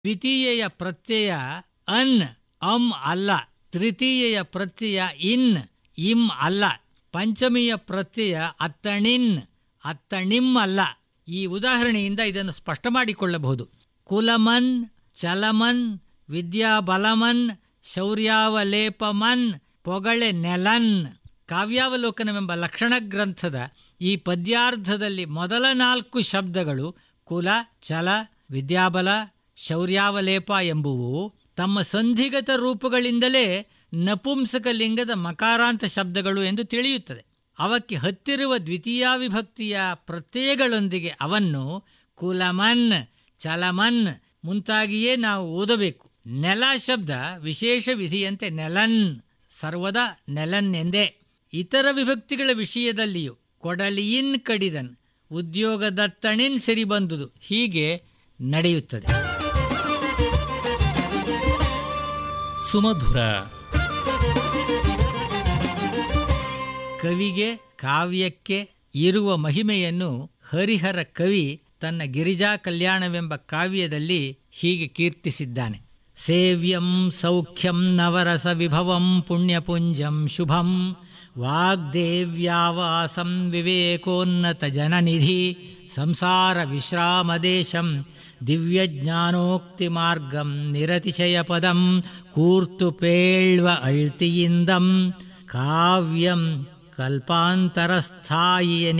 ದ್ವಿತೀಯೆಯ ಪ್ರತ್ಯಯ ಅನ್ ಅಂ ಅಲ್ಲ ತೃತೀಯೆಯ ಪ್ರತ್ಯಯ ಇನ್ ಇಂ ಅಲ್ಲ ಪಂಚಮಿಯ ಪ್ರತ್ಯಯ ಅತ್ತಣಿನ್ ಅತ್ತಣಿಂ ಅಲ್ಲ ಈ ಉದಾಹರಣೆಯಿಂದ ಇದನ್ನು ಸ್ಪಷ್ಟ ಮಾಡಿಕೊಳ್ಳಬಹುದು ಕುಲಮನ್ ಚಲಮನ್ ವಿದ್ಯಾಬಲಮನ್ ಶೌರ್ಯಾವಲೇಪಮನ್ ಪೊಗಳೆ ನೆಲನ್ ಕಾವ್ಯಾವಲೋಕನವೆಂಬ ಲಕ್ಷಣ ಗ್ರಂಥದ ಈ ಪದ್ಯಾರ್ಧದಲ್ಲಿ ಮೊದಲ ನಾಲ್ಕು ಶಬ್ದಗಳು ಕುಲ ಚಲ ವಿದ್ಯಾಬಲ ಶೌರ್ಯಾವಲೇಪ ಎಂಬುವು ತಮ್ಮ ಸಂಧಿಗತ ರೂಪಗಳಿಂದಲೇ ನಪುಂಸಕ ಲಿಂಗದ ಮಕಾರಾಂತ ಶಬ್ದಗಳು ಎಂದು ತಿಳಿಯುತ್ತದೆ ಅವಕ್ಕೆ ಹತ್ತಿರುವ ದ್ವಿತೀಯ ವಿಭಕ್ತಿಯ ಪ್ರತ್ಯಯಗಳೊಂದಿಗೆ ಅವನ್ನು ಕುಲಮನ್ ಚಲಮನ್ ಮುಂತಾಗಿಯೇ ನಾವು ಓದಬೇಕು ನೆಲ ಶಬ್ದ ವಿಶೇಷ ವಿಧಿಯಂತೆ ನೆಲನ್ ಸರ್ವದಾ ನೆಲನ್ ಎಂದೇ ಇತರ ವಿಭಕ್ತಿಗಳ ವಿಷಯದಲ್ಲಿಯೂ ಕೊಡಲಿಯಿನ್ ಕಡಿದನ್ ಉದ್ಯೋಗದತ್ತಣಿನ್ ಸರಿ ಬಂದುದು ಹೀಗೆ ನಡೆಯುತ್ತದೆ ಸುಮಧುರ ಕವಿಗೆ ಕಾವ್ಯಕ್ಕೆ ಇರುವ ಮಹಿಮೆಯನ್ನು ಹರಿಹರ ಕವಿ ತನ್ನ ಗಿರಿಜಾ ಕಲ್ಯಾಣವೆಂಬ ಕಾವ್ಯದಲ್ಲಿ ಹೀಗೆ ಕೀರ್ತಿಸಿದ್ದಾನೆ ಸೇವ್ಯಂ ಸೌಖ್ಯಂ ನವರಸ ವಿಭವಂ ಪುಣ್ಯಪುಂಜಂ ಶುಭಂ ವಾಗ್ದೇವ್ಯಾವಾಸಂ ವಿವೇಕೋನ್ನತ ಜನನಿಧಿ ಸಂಸಾರ ವಿಶ್ರಾಮದೇಶಂ ದಿವ್ಯಜ್ಞಾನೋಕ್ತಿ ಮಾರ್ಗಂ ನಿರತಿಶಯ ಪದಂ ಕೂರ್ತು ಪೇಳ್ವ ಅಳ್ತಿಯಿಂದಂ ಕಾವ್ಯಂ ಕಲ್ಪಾಂತರಸ್ಥಾಯಿಯ